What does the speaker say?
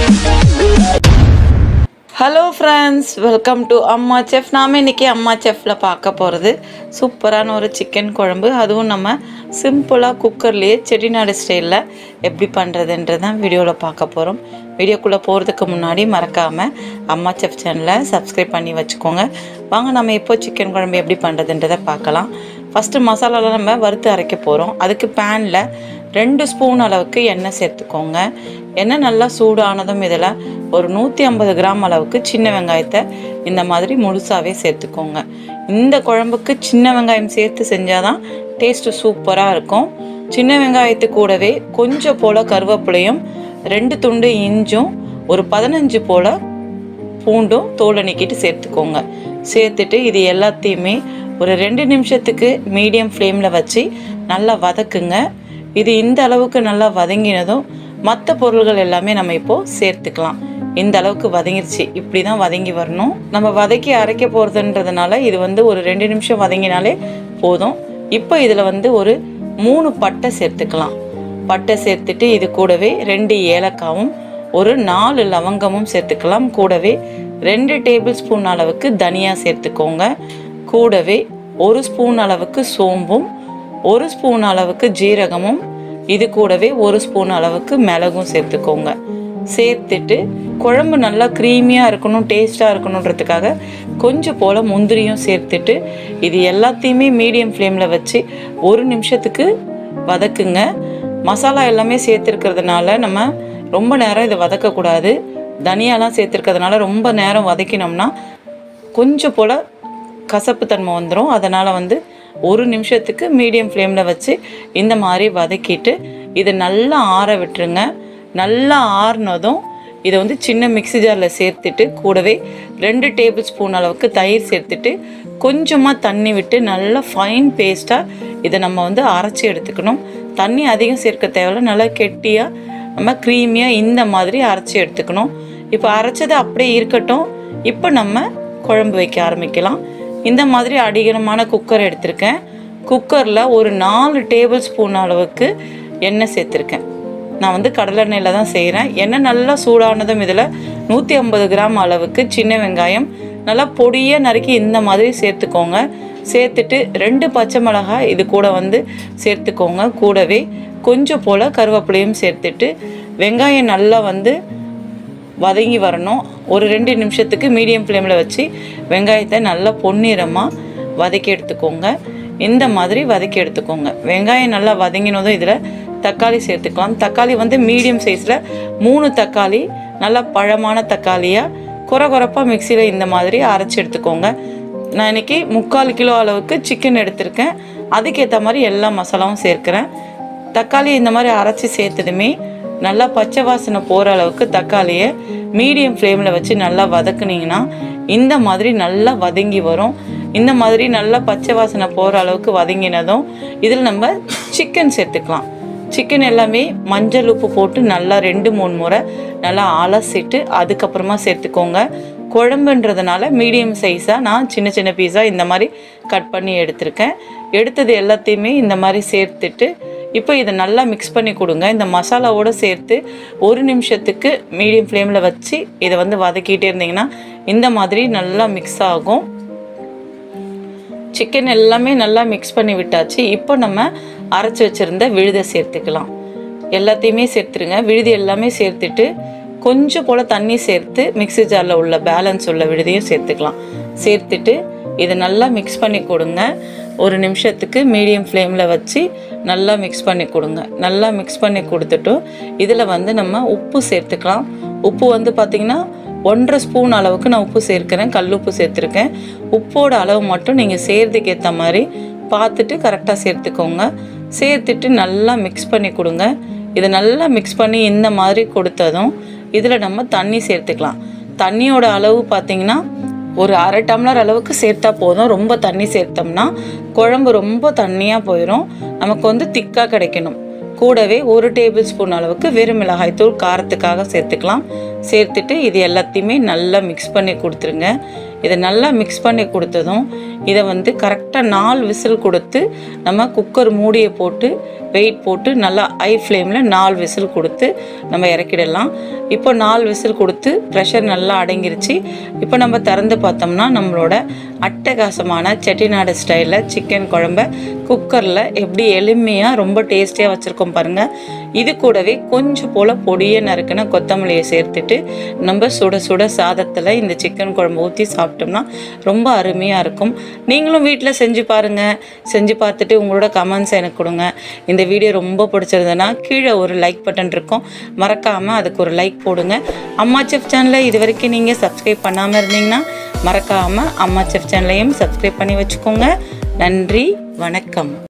hello friends welcome to Amma chef நாம் இன்றைக்கி அம்மா செஃப்பில் பார்க்க போகிறது சூப்பரான ஒரு சிக்கன் குழம்பு அதுவும் நம்ம சிம்பிளாக குக்கர்லேயே செட்டிநாடு ஸ்டைலில் எப்படி பண்ணுறதுன்றது தான் வீடியோவில் பார்க்க போகிறோம் வீடியோக்குள்ளே போகிறதுக்கு முன்னாடி மறக்காமல் அம்மா செஃப் சேனலை சப்ஸ்கிரைப் பண்ணி வச்சுக்கோங்க வாங்க நம்ம இப்போ சிக்கன் குழம்பு எப்படி பண்ணுறதுன்றதை பார்க்கலாம் ஃபஸ்ட்டு மசாலாலாம் நம்ம வறுத்து அரைக்க போகிறோம் அதுக்கு பேனில் ரெண்டு ஸ்பூன் அளவுக்கு எண்ணெய் சேர்த்துக்கோங்க எண்ணெய் நல்லா சூடானதும் இதில் ஒரு நூற்றி ஐம்பது கிராம் அளவுக்கு சின்ன வெங்காயத்தை இந்த மாதிரி முழுசாகவே சேர்த்துக்கோங்க இந்த குழம்புக்கு சின்ன வெங்காயம் சேர்த்து செஞ்சால் தான் டேஸ்ட்டு சூப்பராக இருக்கும் சின்ன வெங்காயத்து கூடவே கொஞ்சம் போல் கருவேப்பிலையும் ரெண்டு துண்டு இஞ்சும் ஒரு பதினஞ்சு போல் பூண்டும் தோலை நீக்கிட்டு சேர்த்துக்கோங்க சேர்த்துட்டு இது எல்லாத்தையுமே ஒரு ரெண்டு நிமிஷத்துக்கு மீடியம் ஃப்ளேமில் வச்சு நல்லா வதக்குங்க இது இந்த அளவுக்கு நல்லா வதங்கினதும் மற்ற பொருள்கள் எல்லாமே நம்ம இப்போது சேர்த்துக்கலாம் இந்த அளவுக்கு வதங்கிருச்சு இப்படி தான் வதங்கி வரணும் நம்ம வதக்கி அரைக்க போகிறதுன்றதுனால இது வந்து ஒரு ரெண்டு நிமிஷம் வதங்கினாலே போதும் இப்போ இதில் வந்து ஒரு மூணு பட்டை சேர்த்துக்கலாம் பட்டை சேர்த்துட்டு இது கூடவே ரெண்டு ஏலக்காவும் ஒரு நாலு லவங்கமும் சேர்த்துக்கலாம் கூடவே ரெண்டு டேபிள் ஸ்பூன் அளவுக்கு தனியா சேர்த்துக்கோங்க கூடவே ஒரு ஸ்பூன் அளவுக்கு சோம்பும் ஒரு ஸ்பூன் அளவுக்கு ஜீரகமும் இது கூடவே ஒரு ஸ்பூன் அளவுக்கு மிளகும் சேர்த்துக்கோங்க சேர்த்துட்டு குழம்பு நல்லா க்ரீமியாக இருக்கணும் டேஸ்ட்டாக இருக்கணுன்றதுக்காக கொஞ்சம் போல் முந்திரியும் சேர்த்துட்டு இது எல்லாத்தையுமே மீடியம் ஃப்ளேமில் வச்சு ஒரு நிமிஷத்துக்கு வதக்குங்க மசாலா எல்லாமே சேர்த்துருக்கிறதுனால நம்ம ரொம்ப நேரம் இதை வதக்கக்கூடாது தனியாலாம் சேர்த்துருக்கிறதுனால ரொம்ப நேரம் வதக்கினோம்னா கொஞ்சம் போல் கசப்பு தன்மை வந்துடும் அதனால் வந்து ஒரு நிமிஷத்துக்கு மீடியம் ஃப்ளேமில் வச்சு இந்த மாதிரி வதக்கிட்டு இதை நல்லா ஆற விட்டுருங்க நல்லா ஆறுனதும் இதை வந்து சின்ன மிக்ஸி ஜாரில் சேர்த்துட்டு கூடவே ரெண்டு டேபிள் ஸ்பூன் அளவுக்கு தயிர் சேர்த்துட்டு கொஞ்சமாக தண்ணி விட்டு நல்லா ஃபைன் பேஸ்ட்டாக இதை நம்ம வந்து அரைச்சி எடுத்துக்கணும் தண்ணி அதிகம் சேர்க்க தேவையில்ல நல்லா கெட்டியாக நம்ம க்ரீமியாக இந்த மாதிரி அரைச்சி எடுத்துக்கணும் இப்போ அரைச்சது அப்படியே இருக்கட்டும் இப்போ நம்ம குழம்பு வைக்க ஆரம்பிக்கலாம் இந்த மாதிரி அடிகனமான குக்கர் எடுத்திருக்கேன் குக்கரில் ஒரு நாலு டேபிள் ஸ்பூன் அளவுக்கு எண்ணெய் சேர்த்துருக்கேன் நான் வந்து கடலெண்ணெயில் தான் செய்கிறேன் எண்ணெய் நல்லா சூடானதும் இதில் நூற்றி ஐம்பது கிராம் அளவுக்கு சின்ன வெங்காயம் நல்லா பொடியாக நறுக்கி இந்த மாதிரி சேர்த்துக்கோங்க சேர்த்துட்டு ரெண்டு பச்சை மிளகாய் இது கூட வந்து சேர்த்துக்கோங்க கூடவே கொஞ்சம் போல் கருவேப்பிலையும் சேர்த்துட்டு வெங்காயம் நல்லா வந்து வதங்கி வரணும் ஒரு ரெண்டு நிமிஷத்துக்கு மீடியம் ஃப்ளேமில் வச்சு வெங்காயத்தை நல்லா பொன்னிறமாக வதக்கி எடுத்துக்கோங்க இந்த மாதிரி வதக்கி எடுத்துக்கோங்க வெங்காயம் நல்லா வதங்கினதும் இதில் தக்காளி சேர்த்துக்கலாம் தக்காளி வந்து மீடியம் சைஸில் மூணு தக்காளி நல்லா பழமான தக்காளியாக குறை குறைப்பாக மிக்சியில் இந்த மாதிரி அரைச்சி எடுத்துக்கோங்க நான் இன்னைக்கு முக்கால் கிலோ அளவுக்கு சிக்கன் எடுத்திருக்கேன் அதுக்கேற்ற மாதிரி எல்லா மசாலாவும் சேர்க்குறேன் தக்காளி இந்த மாதிரி அரைச்சி சேர்த்ததுமே நல்லா பச்சை வாசனை போகிற அளவுக்கு தக்காளியை மீடியம் ஃப்ளேமில் வச்சு நல்லா வதக்குனீங்கன்னா இந்த மாதிரி நல்லா வதங்கி வரும் இந்த மாதிரி நல்லா பச்சை வாசனை போகிற அளவுக்கு வதங்கினதும் இதில் நம்ம சிக்கன் சேர்த்துக்கலாம் சிக்கன் எல்லாமே மஞ்சள் உப்பு போட்டு நல்லா ரெண்டு மூணு முறை நல்லா அலசிட்டு அதுக்கப்புறமா சேர்த்துக்கோங்க குழம்புன்றதுனால மீடியம் சைஸாக நான் சின்ன சின்ன பீஸாக இந்த மாதிரி கட் பண்ணி எடுத்திருக்கேன் எடுத்தது எல்லாத்தையுமே இந்த மாதிரி சேர்த்துட்டு இப்போ இதை நல்லா மிக்ஸ் பண்ணி கொடுங்க இந்த மசாலாவோடு சேர்த்து ஒரு நிமிஷத்துக்கு மீடியம் ஃப்ளேமில் வச்சு இதை வந்து வதக்கிட்டே இருந்தீங்கன்னா இந்த மாதிரி நல்லா மிக்ஸ் ஆகும் சிக்கன் எல்லாமே நல்லா மிக்ஸ் பண்ணி விட்டாச்சு இப்போ நம்ம அரைச்சி வச்சுருந்த விழுதை சேர்த்துக்கலாம் எல்லாத்தையுமே சேர்த்துருங்க விழுதி எல்லாமே சேர்த்துட்டு கொஞ்சம் போல் தண்ணி சேர்த்து மிக்ஸி ஜாரில் உள்ள பேலன்ஸ் உள்ள விழுதையும் சேர்த்துக்கலாம் சேர்த்துட்டு இதை நல்லா மிக்ஸ் பண்ணி கொடுங்க ஒரு நிமிஷத்துக்கு மீடியம் ஃப்ளேமில் வச்சு நல்லா மிக்ஸ் பண்ணி கொடுங்க நல்லா மிக்ஸ் பண்ணி கொடுத்துட்டும் இதில் வந்து நம்ம உப்பு சேர்த்துக்கலாம் உப்பு வந்து பார்த்திங்கன்னா ஒன்றரை ஸ்பூன் அளவுக்கு நான் உப்பு சேர்க்கிறேன் கல் உப்பு சேர்த்துருக்கேன் உப்போட அளவு மட்டும் நீங்கள் சேர்த்துக்கு ஏற்ற மாதிரி பார்த்துட்டு கரெக்டாக சேர்த்துக்கோங்க சேர்த்துட்டு நல்லா மிக்ஸ் பண்ணி கொடுங்க இதை நல்லா மிக்ஸ் பண்ணி இந்த மாதிரி கொடுத்ததும் இதில் நம்ம தண்ணி சேர்த்துக்கலாம் தண்ணியோட அளவு பார்த்திங்கன்னா ஒரு அரை டம்ளர் அளவுக்கு சேர்த்தா போதும் ரொம்ப தண்ணி சேர்த்தோம்னா குழம்பு ரொம்ப தண்ணியாக போயிடும் நமக்கு வந்து திக்காக கிடைக்கணும் கூடவே ஒரு டேபிள் ஸ்பூன் அளவுக்கு வெறும் மிளகாய்த்தூள் காரத்துக்காக சேர்த்துக்கலாம் சேர்த்துட்டு இது எல்லாத்தையுமே நல்லா மிக்ஸ் பண்ணி கொடுத்துருங்க இதை நல்லா மிக்ஸ் பண்ணி கொடுத்ததும் இதை வந்து கரெக்டாக நாலு விசில் கொடுத்து நம்ம குக்கர் மூடியை போட்டு வெயிட் போட்டு நல்லா ஹை ஃப்ளேமில் நாலு விசில் கொடுத்து நம்ம இறக்கிடலாம் இப்போ நாலு விசில் கொடுத்து ப்ரெஷர் நல்லா அடங்கிருச்சு இப்போ நம்ம திறந்து பார்த்தோம்னா நம்மளோட அட்டகாசமான செட்டிநாடு ஸ்டைலில் சிக்கன் குழம்ப குக்கரில் எப்படி எளிமையாக ரொம்ப டேஸ்டியாக வச்சுருக்கோம் பாருங்கள் இது கூடவே கொஞ்சம் போல் பொடியை நறுக்கின கொத்தமல்லியை சேர்த்துட்டு நம்ம சுட சுட சாதத்தில் இந்த சிக்கன் குழம்பு ஊற்றி சாப்பிட்டோம்னா ரொம்ப அருமையாக இருக்கும் நீங்களும் வீட்டில் செஞ்சு பாருங்கள் செஞ்சு பார்த்துட்டு உங்களோட கமெண்ட்ஸ் எனக்கு கொடுங்க இந்த வீடியோ ரொம்ப பிடிச்சிருந்ததுன்னா கீழே ஒரு லைக் பட்டன் இருக்கும் மறக்காமல் அதுக்கு ஒரு லைக் போடுங்க அம்மா செஃப் சேனலை இது வரைக்கும் நீங்கள் சப்ஸ்கிரைப் பண்ணாமல் இருந்தீங்கன்னா மறக்காமல் அம்மா செஃப் சேனலையும் சப்ஸ்கிரைப் பண்ணி வச்சுக்கோங்க நன்றி வணக்கம்